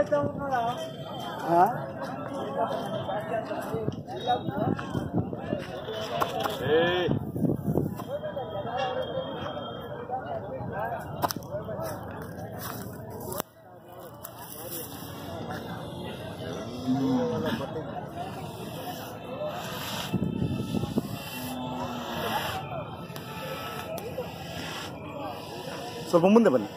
ಹಾ ಸ್ವಲ್ಪ ಮುಂದೆ ಬನ್ನಿ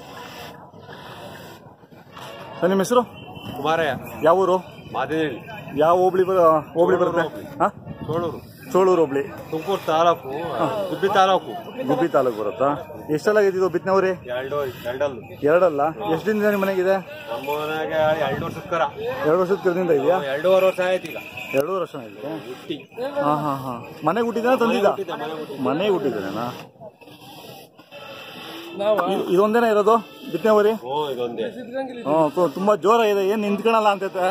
ಸರ್ ನಿಮ್ಮ ಹೆಸರು ಕುಮಾರಯ್ಯ ಯಾವ ಊರು ಮಾದೇನಹಳ್ಳಿ ಯಾವ ಹೋಬಳಿ ಬರ ಹೋಬಳಿ ಬರುತ್ತೆ ಹಾ ಚೋಳೂರು ಚೋಳೂರು ಹೋಬಳಿ ತುಮಕೂರು ತಾಲೂಕು ಗುಬ್ಬಿ ತಾಲೂಕು ಗುಬ್ಬಿ ತಾಲೂಕು ಬರುತ್ತಾ ಎಷ್ಟೆಲ್ಲ ಆಗಿದ್ದು ಬಿತ್ತನವ್ರಿ ಎರಡು ಎರಡಲ್ಲು ಎರಡಲ್ಲ ಎಷ್ಟು ದಿನದಿಂದ ನಿಮ್ಮ ಮನೆಗಿದೆ ನಮ್ಮ ಮನೆಗೆ ಎರಡು ವರ್ಷದ ಕರ ಎರಡು ವರ್ಷದ ಕರದಿಂದ ಇದೆಯಾ ಎರಡೂವರೆ ವರ್ಷ ಆಯ್ತು ಈಗ ಎರಡು ವರ್ಷ ಇದೆ ಹುಟ್ಟಿ ಹಾ ಹಾ ಹಾ ಮನೆಗೆ ಹುಟ್ಟಿದ ತಂದಿದ್ದ ಮನೆಗೆ ಹುಟ್ಟಿದ್ದೇನಾ ಇ- ಇದೊಂದೇನ ಇರೋದು ಬಿತ್ತನೆವರಿ ಹ್ಞೂ ಇದೊಂದೇ ಹ್ಮ್ ತು- ತುಂಬಾ ಜೋರಾಗಿದೆ ಏನ್ ನಿಂತ್ಕೊಳಲ್ಲ ಅಂತೈತೆ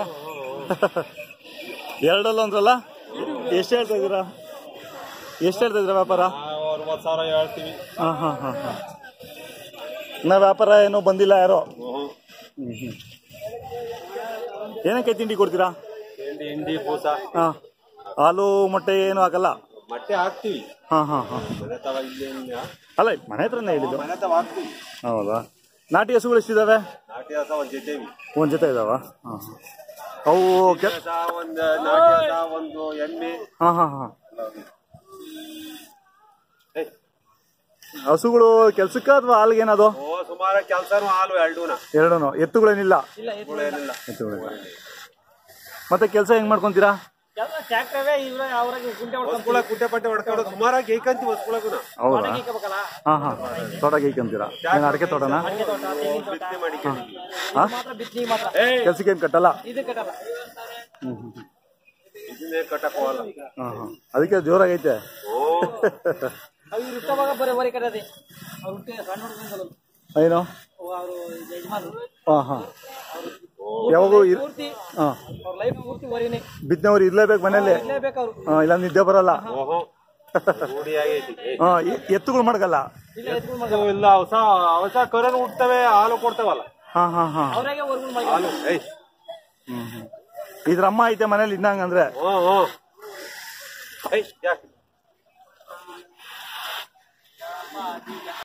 ಎರಡಲ್ಲ ಅಂದ್ರಲ್ಲ ಎಷ್ಟು ಹೇಳ್ತಾ ಇದ್ದೀರಾ ಎಷ್ಟು ಹೇಳ್ತಾ ಇದ್ದೀರಾ ವ್ಯಾಪಾರ ನಾವು ಅರವತ್ತು ಸಾವಿರ ಹೇಳ್ತೀವಿ ಹಾ ಹಾ ಹಾ ಹಾ ನಾ ವ್ಯಾಪಾರ ಏನೋ ಬಂದಿಲ್ಲ ಯಾರೋ ಹ್ಞೂ ಏನಕ್ಕೆ ತಿಂಡಿ ಕೊಡ್ತೀರಾ ತಿಂಡಿ ಹಿಂಡಿ ಬೂಸ ಹಾ ಹಾಲು ಮೊಟ್ಟೆ ಏನು ಹಾಕಲ್ಲ ಮೊಟ್ಟೆ ಹಾಕ್ತೀವಿ ಹಾ ಹಾ ಹಾ ಮನೆ ತವ ಇಲ್ಲಿ ಅಲ್ಲ ಮನೆ ಹತ್ರನೇ ಹೇಳಿದ್ದು ಮನೆ ತವ ಹಾಕ್ತೀವಿ ಹೌದಾ ನಾಟಿ ಹಸುಗಳು ಎಷ್ಟಿದಾವೆ ನಾಟಿ ಹಸ ಒಂದು ಜೊತೆವಿ ಒಂದ್ ಜೊತೆ ಇದಾವ ಹಾ ಹಾ. ಅವು ಕೆ- ಹಸ ಒಂದು ನಾಟಿ ಹಸ ಒಂದು ಎಮ್ಮೆ ಹಾ ಹಾ ಹಾ ಏಯ್, ಹಸುಗಳು ಕೆಲ್ಸಕ್ಕ ಅಥವಾ ಹಾಲ್ಗೇನದು ಓ ಸುಮಾರು ಕೆಲಸನೂ ಹಾಲು ಎರಡೂನ ಎರಡೂನು ಎತ್ತುಗಳೇನಿಲ್ಲ ಏನಿಲ್ಲ ಎತ್ತುಗಳಿಲ್ಲ ಮತ್ತೆ ಕೆಲಸ ಹೆಂಗ್ ಮಾಡ್ಕೊಂತೀರಾ ಹೊಸ್ಕುಳ ಕುಟ್ಟೆ ಪಟ್ಟೆ ಹೊಡ್ಕೊಂಡು ಸುಮಾರಾಗಿ ಏಕಂತಿ ಹೊಸ್ಕುಳಗುನ ಹೌದಾ ಹಾ ಹಾ ತೋಟ ಗೀಕಂತೀರಾ ಏನ್ ಅಡಕೆ ತೋಟನಾ ಬಿತ್ತನೆ ಮಾಡಿಕೊಂಡಿದ್ವಿ ಹಾ ಏಯ್ ಕೆಲ್ಸಕ್ಕೆ ಏನ್ ಕಟ್ಟಲ್ಲ ಇದನ್ನೇ ಕಟ್ಟಕ್ ಹೋಗಲ್ಲ ಹಾ ಹಾ ಅದಕ್ಕೆ ಜೋರಾಗೈತೆ ಓ ಏನು ಹಾ ಹಾ ಯಾವಾಗೂ ಹಾ ಬಿದ್ದವ್ರು ಇರ್ಲೇಬೇಕು ಮನೇಲಿ ಹಾ ಇಲ್ಲ ನಿದ್ದೆ ಬರಲ್ಲ ಓಹೋ ರೂಢಿ ಆಗೈತಿ ಏಯ್, ಹಾ ಎ- ಎತ್ತುಗಳು ಮಡಗಲ್ಲ ಇದು ಇಲ್ಲ ಹೊಸ ಹೊಸ ಕರನು ಹುಡ್ತವೆ ಹಾಲು ಕೊಡ್ತಾವಲ್ಲ ಹಾ ಹಾ ಹಾ ಹಾಲು ಏಯ್ ಹ್ಮ್ ಹ್ಮ್. ಇದ್ರ ಅಮ್ಮ ಐತೆ ಮನೇಲಿ ಇದ್ದಂಗಂದ್ರೆ ಹ್ಞೂ ಹ್ಞೂ ಏಯ್ ಯಾಕೆ